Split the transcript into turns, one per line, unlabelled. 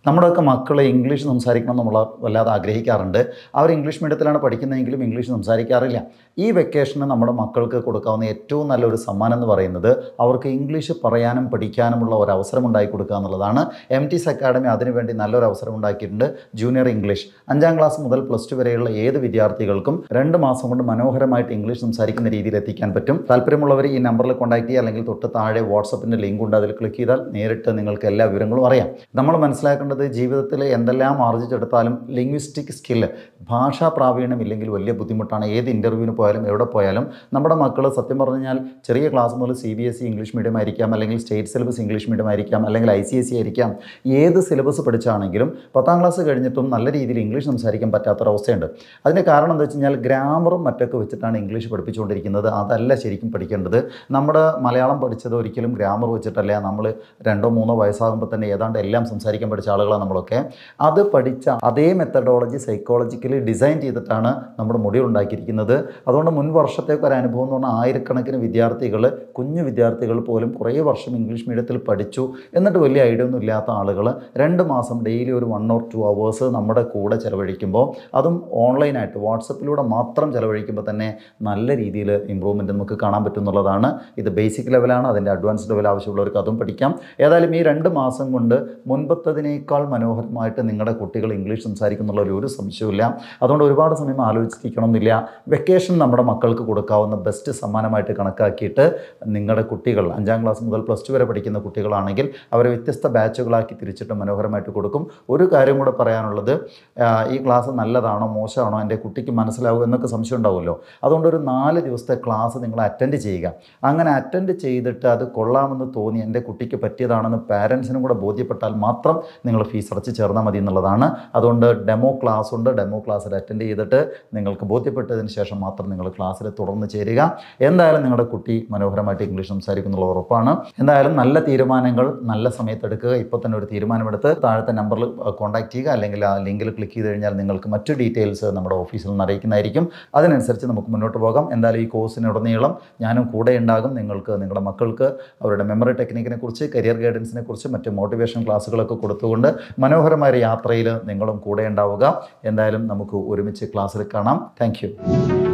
നമ്മുടെയൊക്കെ മക്കൾ ഇംഗ്ലീഷ് സംസാരിക്കണം നമ്മൾ വല്ലാതെ ആഗ്രഹിക്കാറുണ്ട് അവർ ഇംഗ്ലീഷ് മീഡിയത്തിലാണ് പഠിക്കുന്നതെങ്കിലും ഇംഗ്ലീഷ് സംസാരിക്കാറില്ല ഈ വെക്കേഷന് നമ്മുടെ മക്കൾക്ക് കൊടുക്കാവുന്ന ഏറ്റവും നല്ലൊരു സമ്മാനം എന്ന് പറയുന്നത് അവർക്ക് ഇംഗ്ലീഷ് പറയാനും പഠിക്കാനുമുള്ള ഒരു അവസരം ഉണ്ടാക്കി കൊടുക്കുക എന്നുള്ളതാണ് എം ടി അക്കാഡമി അതിനുവേണ്ടി നല്ലൊരു അവസരം ഉണ്ടാക്കിയിട്ടുണ്ട് ജൂനിയർ ഇംഗ്ലീഷ് അഞ്ചാം ക്ലാസ് മുതൽ പ്ലസ് ടു വരെയുള്ള ഏത് വിദ്യാർത്ഥികൾക്കും രണ്ട് മാസം കൊണ്ട് മനോഹരമായിട്ട് ഇംഗ്ലീഷ് സംസാരിക്കുന്ന രീതിയിൽ എത്തിക്കാൻ പറ്റും താല്പര്യമുള്ളവർ ഈ നമ്പറിൽ കോൺടാക്ട് ചെയ്യുക അല്ലെങ്കിൽ തൊട്ട് താഴെ വാട്സപ്പിൻ്റെ ലിങ്ക് ഉണ്ട് അതിൽ ക്ലിക്ക് ചെയ്താൽ നേരിട്ട് നിങ്ങൾക്ക് എല്ലാ വിവരങ്ങളും അറിയാം നമ്മൾ മനസ്സിലാക്കേണ്ടത് ജീവിതത്തിൽ എന്തെല്ലാം ആർജിച്ചെടുത്താലും ലിംഗ്വിസ്റ്റിക് സ്കില്ല് ഭാഷാ പ്രാവീണ്യം ഇല്ലെങ്കിൽ വലിയ ബുദ്ധിമുട്ടാണ് ഏത് ഇൻ്റർവ്യൂവിന് പോയാലും എവിടെ പോയാലും നമ്മുടെ മക്കൾ സത്യം പറഞ്ഞു കഴിഞ്ഞാൽ ചെറിയ ക്ലാസ് മുതൽ C B S E English medium ആയിരിക്കാം അല്ലെങ്കിൽ സ്റ്റേറ്റ് സിലബസ് ഇംഗ്ലീഷ് മീഡിയം ആയിരിക്കാം അല്ലെങ്കിൽ ഐ സി എസ് സി ആയിരിക്കാം ഏത് സിലബസ് പഠിച്ചാണെങ്കിലും പത്താം ക്ലാസ് കഴിഞ്ഞിട്ടും നല്ല രീതിയിൽ ഇംഗ്ലീഷ് സംസാരിക്കാൻ പറ്റാത്തൊരവസ്ഥയുണ്ട് അതിൻ്റെ കാരണം എന്താ വെച്ച് കഴിഞ്ഞാൽ ഗ്രാമറും മറ്റൊക്കെ വെച്ചിട്ടാണ് ഇംഗ്ലീഷ് പഠിപ്പിച്ചുകൊണ്ടിരിക്കുന്നത് അതല്ല ശരിക്കും പഠിക്കേണ്ടത് നമ്മുടെ മലയാളം പഠിച്ചത് ഒരിക്കലും ഗ്രാമർ വെച്ചിട്ടല്ല നമ്മൾ രണ്ടോ മൂന്നോ വയസ്സാകുമ്പോൾ തന്നെ ഏതാണ്ട് എല്ലാം സംസാരിക്കാൻ പഠിച്ച ആളുകളാണ് നമ്മളൊക്കെ അത് പഠിച്ച അതേ മെത്തഡോളജി സൈക്കോളജിക്കലി ഡിസൈൻ ചെയ്തിട്ടാണ് നമ്മുടെ മുടി ഉണ്ടാക്കിയിരിക്കുന്നത് അതുകൊണ്ട് മുൻ വർഷത്തേക്ക് ഒരു അനുഭവം എന്ന് പറഞ്ഞാൽ ആയിരക്കണക്കിന് വിദ്യാർത്ഥികൾ കുഞ്ഞു വിദ്യാർത്ഥികൾ പോലും കുറേ വർഷം ഇംഗ്ലീഷ് മീഡിയത്തിൽ പഠിച്ചു എന്നിട്ട് വലിയ ഐഡിയ ഒന്നും ഇല്ലാത്ത ആളുകൾ രണ്ട് മാസം ഡെയിലി ഒരു വൺ ഓർ ടു അവേഴ്സ് നമ്മുടെ കൂടെ ചിലവഴിക്കുമ്പോൾ അതും ഓൺലൈനായിട്ട് വാട്സപ്പിലൂടെ മാത്രം ചിലവഴിക്കുമ്പോൾ തന്നെ നല്ല രീതിയിൽ ഇമ്പ്രൂവ്മെൻറ്റ് നമുക്ക് കാണാൻ പറ്റും എന്നുള്ളതാണ് ഇത് ബേസിക് ലെവലാണ് അതിൻ്റെ അഡ്വാൻസ്ഡ് ലെവൽ ആവശ്യമുള്ളവർക്ക് അതും പഠിക്കാം ഏതായാലും ഈ രണ്ട് മാസം കൊണ്ട് മുൻപത്തതിനേക്കാൾ മനോഹരമായിട്ട് നിങ്ങളുടെ കുട്ടികൾ ഇംഗ്ലീഷ് സംസാരിക്കുന്നുള്ള ഒരു സംശയമില്ല അതുകൊണ്ട് ഒരുപാട് സമയം ആലോചിച്ചിരിക്കണമെന്നില്ല വെക്കേഷൻ നമ്മുടെ മക്കൾക്ക് കൊടുക്കാവുന്ന ബെസ്റ്റ് സമ്മാനമായിട്ട് കണക്കാക്കിയിട്ട് നിങ്ങളുടെ കുട്ടികൾ അഞ്ചാം ക്ലാസ് മുതൽ പ്ലസ് ടു വരെ പഠിക്കുന്ന കുട്ടികളാണെങ്കിൽ അവരെ വ്യത്യസ്ത ബാച്ചുകളാക്കി തിരിച്ചിട്ട് മനോഹരമായിട്ട് കൊടുക്കും ഒരു കാര്യം കൂടെ പറയാനുള്ളത് ആ, ഈ ക്ലാസ് നല്ലതാണോ മോശമാണോ എൻ്റെ കുട്ടിക്ക് മനസ്സിലാവും എന്നൊക്കെ സംശയം ഉണ്ടാവുമല്ലോ അതുകൊണ്ട് ഒരു നാല് ദിവസത്തെ ക്ലാസ് നിങ്ങൾ അറ്റൻഡ് ചെയ്യുക അങ്ങനെ അറ്റൻഡ് ചെയ്തിട്ട് അത് കൊള്ളാമെന്ന് തോന്നി എൻ്റെ കുട്ടിക്ക് പറ്റിയതാണെന്ന് പാരൻസിനും കൂടെ ബോധ്യപ്പെട്ടാൽ മാത്രം നിങ്ങൾ ഫീസ് അടച്ച് ചേർന്നാൽ മതി എന്നുള്ളതാണ് അതുകൊണ്ട് ഡെമോ ക്ലാസ് ഉണ്ട് ഡെമോ ക്ലാസ്സിൽ അറ്റൻഡ് ചെയ്തിട്ട് നിങ്ങൾക്ക് ബോധ്യപ്പെട്ടതിന് ശേഷം മാത്രം നിങ്ങൾ ക്ലാസ്സിൽ തുടർന്ന് ചേരുക എന്തായാലും നിങ്ങളുടെ കുട്ടി മനോഹരമായിട്ട് ഇംഗ്ലീഷ് സംസാരിക്കുന്നുള്ള ഉറപ്പാണ് എന്തായാലും നല്ല തീരുമാനങ്ങൾ നല്ല സമയത്ത് എടുക്കുക ഇപ്പോൾ തന്നെ ഒരു തീരുമാനമെടുത്ത് താഴത്തെ നമ്പറിൽ കോൺടാക്ട് ചെയ്യുക അല്ലെങ്കിൽ ആ ലിങ്കിൽ ക്ലിക്ക് ചെയ്ത് കഴിഞ്ഞാൽ നിങ്ങൾക്ക് മറ്റു ഡീറ്റെയിൽസ് നമ്മുടെ ഓഫീസിൽ നിന്ന് അറിയിക്കുന്നതായിരിക്കും അതിനനുസരിച്ച് നമുക്ക് മുന്നോട്ട് പോകാം എന്തായാലും ഈ കോഴ്സിനുടനീളം ഞാനും കൂടെ ഉണ്ടാകും നിങ്ങൾക്ക് നിങ്ങളുടെ മക്കൾക്ക് അവരുടെ മെമ്മറി ടെക്നിക്കിനെ കുറിച്ച് കരിയർ ഗൈഡൻസിനെ കുറിച്ച് മറ്റ് മോട്ടിവേഷൻ ക്ലാസ്സുകളൊക്കെ കൊടുത്തുകൊണ്ട് മനോഹരമായ ഒരു യാത്രയിൽ നിങ്ങളും കൂടെ ഉണ്ടാവുക എന്തായാലും നമുക്ക് ഒരുമിച്ച് ക്ലാസ്സിൽ കാണാം താങ്ക്